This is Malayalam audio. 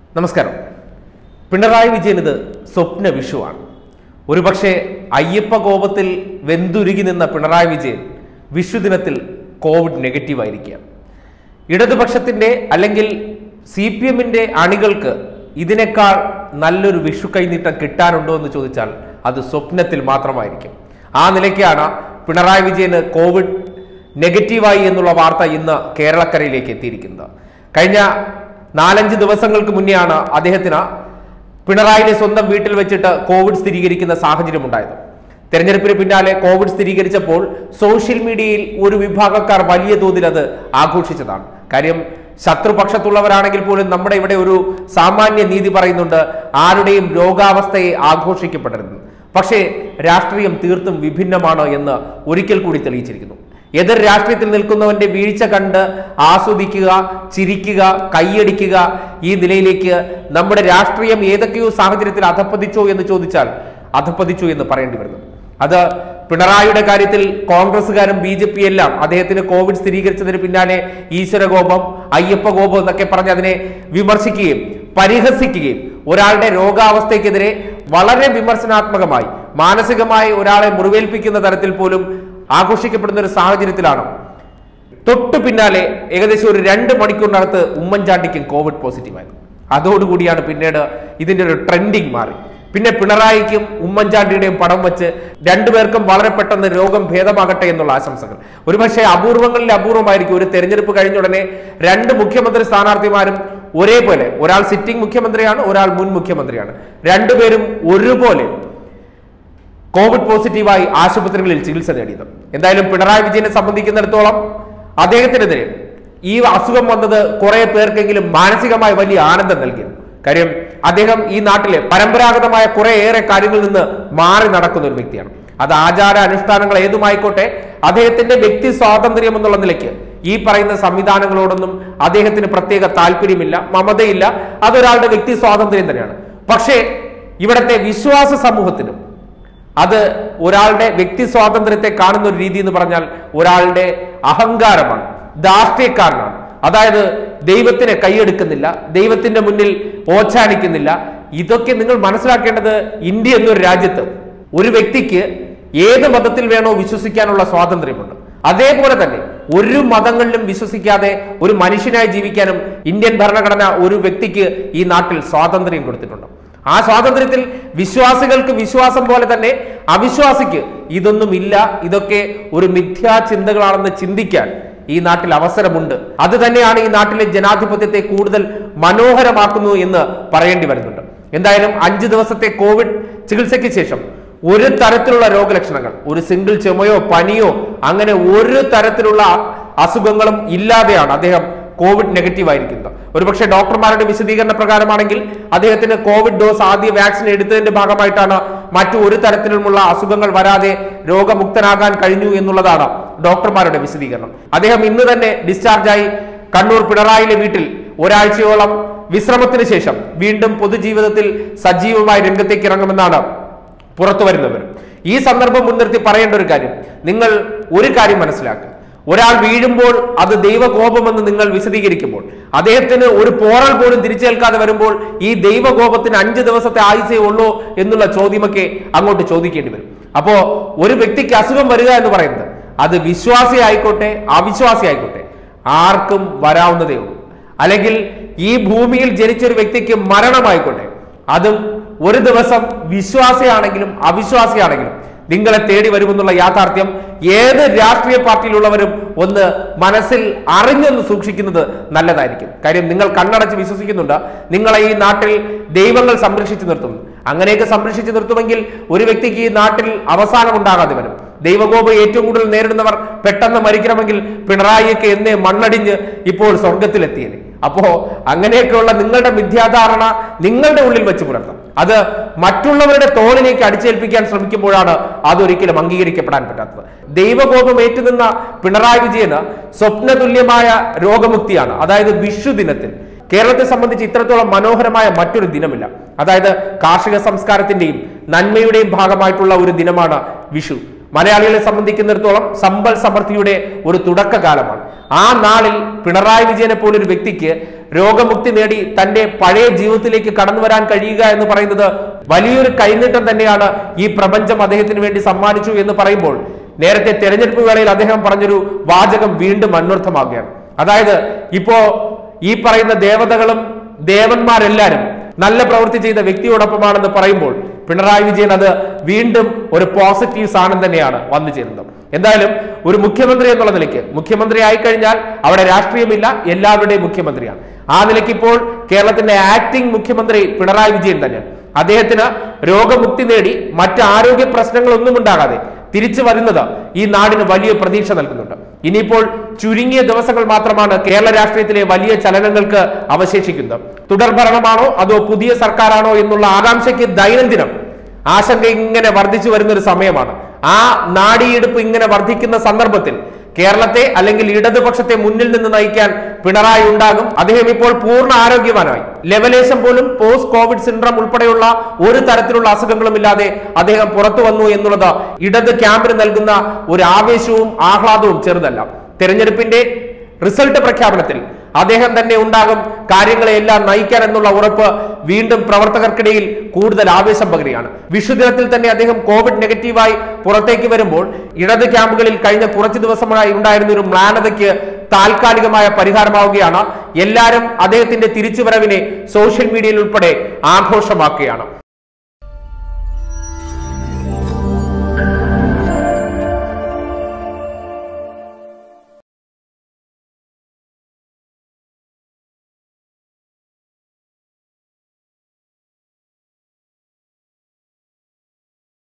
നമസ്കാരം പിണറായി വിജയൻ ഇത് സ്വപ്ന വിഷുവാണ് ഒരുപക്ഷെ അയ്യപ്പ കോപത്തിൽ വെന്തുരുകി നിന്ന പിണറായി വിജയൻ വിഷുദിനത്തിൽ കോവിഡ് നെഗറ്റീവ് ആയിരിക്കുക ഇടതുപക്ഷത്തിന്റെ അല്ലെങ്കിൽ സി പി എമ്മിന്റെ അണികൾക്ക് ഇതിനേക്കാൾ നല്ലൊരു വിഷു കൈനീട്ടം കിട്ടാനുണ്ടോ എന്ന് ചോദിച്ചാൽ അത് സ്വപ്നത്തിൽ മാത്രമായിരിക്കും ആ നിലയ്ക്കാണ് പിണറായി വിജയന് കോവിഡ് നെഗറ്റീവായി എന്നുള്ള വാർത്ത ഇന്ന് കേരളക്കരയിലേക്ക് എത്തിയിരിക്കുന്നത് കഴിഞ്ഞ നാലഞ്ച് ദിവസങ്ങൾക്ക് മുന്നെയാണ് അദ്ദേഹത്തിന് പിണറായിനെ സ്വന്തം വീട്ടിൽ വെച്ചിട്ട് കോവിഡ് സ്ഥിരീകരിക്കുന്ന സാഹചര്യം ഉണ്ടായത് തെരഞ്ഞെടുപ്പിന് പിന്നാലെ കോവിഡ് സ്ഥിരീകരിച്ചപ്പോൾ സോഷ്യൽ മീഡിയയിൽ ഒരു വിഭാഗക്കാർ വലിയ തോതിൽ അത് ആഘോഷിച്ചതാണ് കാര്യം ശത്രുപക്ഷത്തുള്ളവരാണെങ്കിൽ പോലും നമ്മുടെ ഇവിടെ ഒരു സാമാന്യ നീതി പറയുന്നുണ്ട് ആരുടെയും രോഗാവസ്ഥയെ ആഘോഷിക്കപ്പെടരുത് പക്ഷേ രാഷ്ട്രീയം തീർത്തും വിഭിന്നമാണ് എന്ന് ഒരിക്കൽ കൂടി തെളിയിച്ചിരിക്കുന്നു എതിർ രാഷ്ട്രീയത്തിൽ നിൽക്കുന്നവന്റെ വീഴ്ച കണ്ട് ആസ്വദിക്കുക ചിരിക്കുക കൈയടിക്കുക ഈ നിലയിലേക്ക് നമ്മുടെ രാഷ്ട്രീയം ഏതൊക്കെയോ സാഹചര്യത്തിൽ അധപ്പതിച്ചോ എന്ന് ചോദിച്ചാൽ അധപ്പതിച്ചു എന്ന് പറയേണ്ടി വരുന്നു അത് പിണറായിയുടെ കാര്യത്തിൽ കോൺഗ്രസ്സുകാരും ബി ജെ പി എല്ലാം അദ്ദേഹത്തിന് കോവിഡ് സ്ഥിരീകരിച്ചതിന് പിന്നാലെ ഈശ്വരകോപം അയ്യപ്പ കോപം എന്നൊക്കെ പറഞ്ഞ് അതിനെ വിമർശിക്കുകയും പരിഹസിക്കുകയും ഒരാളുടെ രോഗാവസ്ഥയ്ക്കെതിരെ വളരെ വിമർശനാത്മകമായി മാനസികമായി ഒരാളെ മുറിവേൽപ്പിക്കുന്ന തരത്തിൽ പോലും ആഘോഷിക്കപ്പെടുന്ന ഒരു സാഹചര്യത്തിലാണ് തൊട്ടു പിന്നാലെ ഏകദേശം ഒരു രണ്ട് മണിക്കൂറിനകത്ത് ഉമ്മൻചാണ്ടിക്കും കോവിഡ് പോസിറ്റീവായത് അതോടുകൂടിയാണ് പിന്നീട് ഇതിന്റെ ഒരു ട്രെൻഡിങ് മാറി പിന്നെ പിണറായിക്കും ഉമ്മൻചാണ്ടിയുടെയും പടം വെച്ച് രണ്ടുപേർക്കും വളരെ പെട്ടെന്ന് രോഗം ഭേദമാകട്ടെ എന്നുള്ള ആശംസകൾ ഒരുപക്ഷെ അപൂർവങ്ങളിൽ അപൂർവമായിരിക്കും ഒരു തെരഞ്ഞെടുപ്പ് കഴിഞ്ഞ ഉടനെ രണ്ട് മുഖ്യമന്ത്രി സ്ഥാനാർത്ഥിമാരും ഒരേപോലെ ഒരാൾ സിറ്റിംഗ് മുഖ്യമന്ത്രിയാണ് ഒരാൾ മുൻ മുഖ്യമന്ത്രിയാണ് രണ്ടുപേരും ഒരുപോലെ കോവിഡ് പോസിറ്റീവായി ആശുപത്രികളിൽ ചികിത്സ നേടിയത് എന്തായാലും പിണറായി വിജയനെ സംബന്ധിക്കുന്നിടത്തോളം അദ്ദേഹത്തിനെതിരെ ഈ അസുഖം വന്നത് കുറെ പേർക്കെങ്കിലും മാനസികമായി വലിയ ആനന്ദം നൽകി കാര്യം അദ്ദേഹം ഈ നാട്ടിലെ പരമ്പരാഗതമായ കുറെ ഏറെ കാര്യങ്ങളിൽ നിന്ന് മാറി നടക്കുന്ന ഒരു വ്യക്തിയാണ് അത് ആചാര അനുഷ്ഠാനങ്ങൾ ഏതുമായിക്കോട്ടെ അദ്ദേഹത്തിന്റെ വ്യക്തി സ്വാതന്ത്ര്യം എന്നുള്ള നിലയ്ക്ക് ഈ പറയുന്ന സംവിധാനങ്ങളോടൊന്നും അദ്ദേഹത്തിന് പ്രത്യേക താല്പര്യമില്ല മമതയില്ല അതൊരാളുടെ വ്യക്തി സ്വാതന്ത്ര്യം തന്നെയാണ് പക്ഷേ ഇവിടത്തെ വിശ്വാസ സമൂഹത്തിനും അത് ഒരാളുടെ വ്യക്തി സ്വാതന്ത്ര്യത്തെ കാണുന്ന ഒരു രീതി എന്ന് പറഞ്ഞാൽ ഒരാളുടെ അഹങ്കാരമാണ് ധാർഷ്ട്യക്കാരനാണ് അതായത് ദൈവത്തിനെ കൈയെടുക്കുന്നില്ല ദൈവത്തിന്റെ മുന്നിൽ ഓച്ചാനിക്കുന്നില്ല ഇതൊക്കെ നിങ്ങൾ മനസ്സിലാക്കേണ്ടത് ഇന്ത്യ എന്നൊരു രാജ്യത്ത് ഒരു വ്യക്തിക്ക് ഏത് മതത്തിൽ വേണോ വിശ്വസിക്കാനുള്ള സ്വാതന്ത്ര്യമുണ്ട് അതേപോലെ തന്നെ ഒരു മതങ്ങളിലും വിശ്വസിക്കാതെ ഒരു മനുഷ്യനായി ജീവിക്കാനും ഇന്ത്യൻ ഭരണഘടന ഒരു വ്യക്തിക്ക് ഈ നാട്ടിൽ സ്വാതന്ത്ര്യം കൊടുത്തിട്ടുണ്ട് ആ സ്വാതന്ത്ര്യത്തിൽ വിശ്വാസികൾക്ക് വിശ്വാസം പോലെ തന്നെ അവിശ്വാസിക്ക് ഇതൊന്നും ഇല്ല ഇതൊക്കെ ഒരു മിഥ്യാ ചിന്തകളാണെന്ന് ചിന്തിക്കാൻ ഈ നാട്ടിൽ അവസരമുണ്ട് അത് തന്നെയാണ് ഈ നാട്ടിലെ ജനാധിപത്യത്തെ കൂടുതൽ മനോഹരമാക്കുന്നു എന്ന് പറയേണ്ടി വരുന്നുണ്ട് എന്തായാലും അഞ്ചു ദിവസത്തെ കോവിഡ് ചികിത്സയ്ക്ക് ശേഷം ഒരു തരത്തിലുള്ള രോഗലക്ഷണങ്ങൾ ഒരു സിംഗിൾ ചുമയോ പനിയോ അങ്ങനെ ഒരു തരത്തിലുള്ള അസുഖങ്ങളും ഇല്ലാതെയാണ് അദ്ദേഹം കോവിഡ് നെഗറ്റീവ് ആയിരിക്കുന്നത് ഒരുപക്ഷെ ഡോക്ടർമാരുടെ വിശദീകരണ പ്രകാരമാണെങ്കിൽ അദ്ദേഹത്തിന് കോവിഡ് ഡോസ് ആദ്യ വാക്സിൻ എടുത്തതിന്റെ ഭാഗമായിട്ടാണ് മറ്റു ഒരു തരത്തിലുമുള്ള അസുഖങ്ങൾ വരാതെ രോഗമുക്തനാകാൻ കഴിഞ്ഞു എന്നുള്ളതാണ് ഡോക്ടർമാരുടെ വിശദീകരണം അദ്ദേഹം ഇന്ന് തന്നെ ഡിസ്ചാർജായി കണ്ണൂർ പിണറായിലെ വീട്ടിൽ ഒരാഴ്ചയോളം വിശ്രമത്തിന് ശേഷം വീണ്ടും പൊതുജീവിതത്തിൽ സജീവമായി രംഗത്തേക്ക് ഇറങ്ങുമെന്നാണ് പുറത്തു വരുന്നവർ ഈ സന്ദർഭം മുൻനിർത്തി പറയേണ്ട ഒരു കാര്യം നിങ്ങൾ ഒരു കാര്യം മനസ്സിലാക്കുക ഒരാൾ വീഴുമ്പോൾ അത് ദൈവകോപമെന്ന് നിങ്ങൾ വിശദീകരിക്കുമ്പോൾ അദ്ദേഹത്തിന് ഒരു പോറൽ പോലും തിരിച്ചേൽക്കാതെ വരുമ്പോൾ ഈ ദൈവകോപത്തിന് അഞ്ച് ദിവസത്തെ ആയുസേ ഉള്ളൂ എന്നുള്ള ചോദ്യമൊക്കെ അങ്ങോട്ട് ചോദിക്കേണ്ടി വരും അപ്പോ ഒരു വ്യക്തിക്ക് അസുഖം വരിക എന്ന് പറയുന്നത് അത് വിശ്വാസി ആയിക്കോട്ടെ അവിശ്വാസി ആയിക്കോട്ടെ ആർക്കും വരാവുന്നതേ ഉള്ളൂ അല്ലെങ്കിൽ ഈ ഭൂമിയിൽ ജനിച്ച ഒരു വ്യക്തിക്ക് മരണമായിക്കോട്ടെ അതും ഒരു ദിവസം വിശ്വാസിയാണെങ്കിലും അവിശ്വാസിയാണെങ്കിലും നിങ്ങളെ തേടി വരുമെന്നുള്ള യാഥാർത്ഥ്യം ഏത് രാഷ്ട്രീയ പാർട്ടിയിലുള്ളവരും ഒന്ന് മനസ്സിൽ അറിഞ്ഞൊന്ന് സൂക്ഷിക്കുന്നത് നല്ലതായിരിക്കും കാര്യം നിങ്ങൾ കണ്ണടച്ച് വിശ്വസിക്കുന്നുണ്ട് നിങ്ങളെ ഈ നാട്ടിൽ ദൈവങ്ങൾ സംരക്ഷിച്ചു നിർത്തും അങ്ങനെയൊക്കെ സംരക്ഷിച്ചു നിർത്തുമെങ്കിൽ ഒരു വ്യക്തിക്ക് ഈ നാട്ടിൽ അവസാനം ഉണ്ടാകാതെ വരും ദൈവകോപം ഏറ്റവും കൂടുതൽ നേരിടുന്നവർ പെട്ടെന്ന് മരിക്കണമെങ്കിൽ പിണറായിയൊക്കെ എന്നേ മണ്ണടിഞ്ഞ് ഇപ്പോൾ സ്വർഗത്തിലെത്തിയത് അപ്പോ അങ്ങനെയൊക്കെയുള്ള നിങ്ങളുടെ മിഥ്യാധാരണ നിങ്ങളുടെ ഉള്ളിൽ വെച്ച് പുലർത്താം അത് മറ്റുള്ളവരുടെ തോളിലേക്ക് അടിച്ചേൽപ്പിക്കാൻ ശ്രമിക്കുമ്പോഴാണ് അതൊരിക്കലും അംഗീകരിക്കപ്പെടാൻ പറ്റാത്തത് ദൈവകോപം ഏറ്റുനിന്ന പിണറായി വിജയന് സ്വപ്നതുല്യമായ രോഗമുക്തിയാണ് അതായത് വിഷു ദിനത്തിൽ കേരളത്തെ സംബന്ധിച്ച് ഇത്രത്തോളം മനോഹരമായ മറ്റൊരു ദിനമില്ല അതായത് കാർഷിക സംസ്കാരത്തിന്റെയും നന്മയുടെയും ഭാഗമായിട്ടുള്ള ഒരു ദിനമാണ് വിഷു മലയാളികളെ സംബന്ധിക്കുന്നിടത്തോളം സമ്പൽ സമൃദ്ധിയുടെ ഒരു തുടക്കകാലമാണ് ആ നാളിൽ പിണറായി വിജയനെ പോലൊരു വ്യക്തിക്ക് രോഗമുക്തി നേടി തന്റെ പഴയ ജീവിതത്തിലേക്ക് കടന്നു വരാൻ കഴിയുക എന്ന് പറയുന്നത് വലിയൊരു കൈനീട്ടം തന്നെയാണ് ഈ പ്രപഞ്ചം അദ്ദേഹത്തിന് വേണ്ടി സമ്മാനിച്ചു എന്ന് പറയുമ്പോൾ നേരത്തെ തെരഞ്ഞെടുപ്പ് വേളയിൽ അദ്ദേഹം പറഞ്ഞൊരു വാചകം വീണ്ടും അന്വർത്ഥമാകുകയാണ് അതായത് ഇപ്പോ ഈ പറയുന്ന ദേവതകളും ദേവന്മാരെല്ലാരും നല്ല പ്രവൃത്തി ചെയ്ത വ്യക്തിയോടൊപ്പമാണെന്ന് പറയുമ്പോൾ പിണറായി വിജയൻ അത് വീണ്ടും ഒരു പോസിറ്റീവ് സാധനം തന്നെയാണ് വന്നു ചേരുന്നത് എന്തായാലും ഒരു മുഖ്യമന്ത്രി എന്നുള്ള നിലയ്ക്ക് മുഖ്യമന്ത്രി ആയിക്കഴിഞ്ഞാൽ അവിടെ രാഷ്ട്രീയമില്ല എല്ലാവരുടെയും മുഖ്യമന്ത്രിയാണ് ആ നിലയ്ക്ക് ഇപ്പോൾ കേരളത്തിന്റെ ആക്ടിംഗ് മുഖ്യമന്ത്രി പിണറായി വിജയൻ തന്നെയാണ് അദ്ദേഹത്തിന് രോഗമുക്തി നേടി മറ്റ് ആരോഗ്യ പ്രശ്നങ്ങളൊന്നും ഉണ്ടാകാതെ തിരിച്ചു വരുന്നത് ഈ നാടിന് വലിയ പ്രതീക്ഷ നൽകുന്നുണ്ട് ഇനിയിപ്പോൾ ചുരുങ്ങിയ ദിവസങ്ങൾ മാത്രമാണ് കേരള രാഷ്ട്രീയത്തിലെ വലിയ ചലനങ്ങൾക്ക് അവശേഷിക്കുന്നത് തുടർ ഭരണമാണോ അതോ പുതിയ സർക്കാരാണോ എന്നുള്ള ആകാംക്ഷയ്ക്ക് ദൈനംദിനം ആശങ്ക ഇങ്ങനെ വർദ്ധിച്ചു വരുന്ന ഒരു സമയമാണ് ആ നാടിയെടുപ്പ് ഇങ്ങനെ വർദ്ധിക്കുന്ന സന്ദർഭത്തിൽ കേരളത്തെ അല്ലെങ്കിൽ ഇടതുപക്ഷത്തെ മുന്നിൽ നിന്ന് നയിക്കാൻ പിണറായി ഉണ്ടാകും അദ്ദേഹം ഇപ്പോൾ പൂർണ്ണ ആരോഗ്യവാനായി ലെവലേശം പോലും പോസ്റ്റ് കോവിഡ് സിൻഡ്രം ഉൾപ്പെടെയുള്ള ഒരു തരത്തിലുള്ള അസുഖങ്ങളും ഇല്ലാതെ അദ്ദേഹം പുറത്തു വന്നു എന്നുള്ളത് ഇടത് ക്യാമ്പിന് നൽകുന്ന ഒരു ആവേശവും ആഹ്ലാദവും ചെറുതല്ല തെരഞ്ഞെടുപ്പിന്റെ റിസൾട്ട് പ്രഖ്യാപനത്തിൽ അദ്ദേഹം തന്നെ ഉണ്ടാകും കാര്യങ്ങളെ എല്ലാം നയിക്കാൻ എന്നുള്ള ഉറപ്പ് വീണ്ടും പ്രവർത്തകർക്കിടയിൽ കൂടുതൽ ആവേശം പകരുകയാണ് വിഷുദിനത്തിൽ തന്നെ അദ്ദേഹം കോവിഡ് നെഗറ്റീവായി പുറത്തേക്ക് വരുമ്പോൾ ഇടത് ക്യാമ്പുകളിൽ കഴിഞ്ഞ കുറച്ച് ദിവസമായി ഉണ്ടായിരുന്ന ഒരു മ്ലാനതയ്ക്ക് താൽക്കാലികമായ പരിഹാരമാവുകയാണ് എല്ലാവരും അദ്ദേഹത്തിന്റെ തിരിച്ചുവരവിനെ സോഷ്യൽ മീഡിയയിൽ ഉൾപ്പെടെ ആഘോഷമാക്കുകയാണ്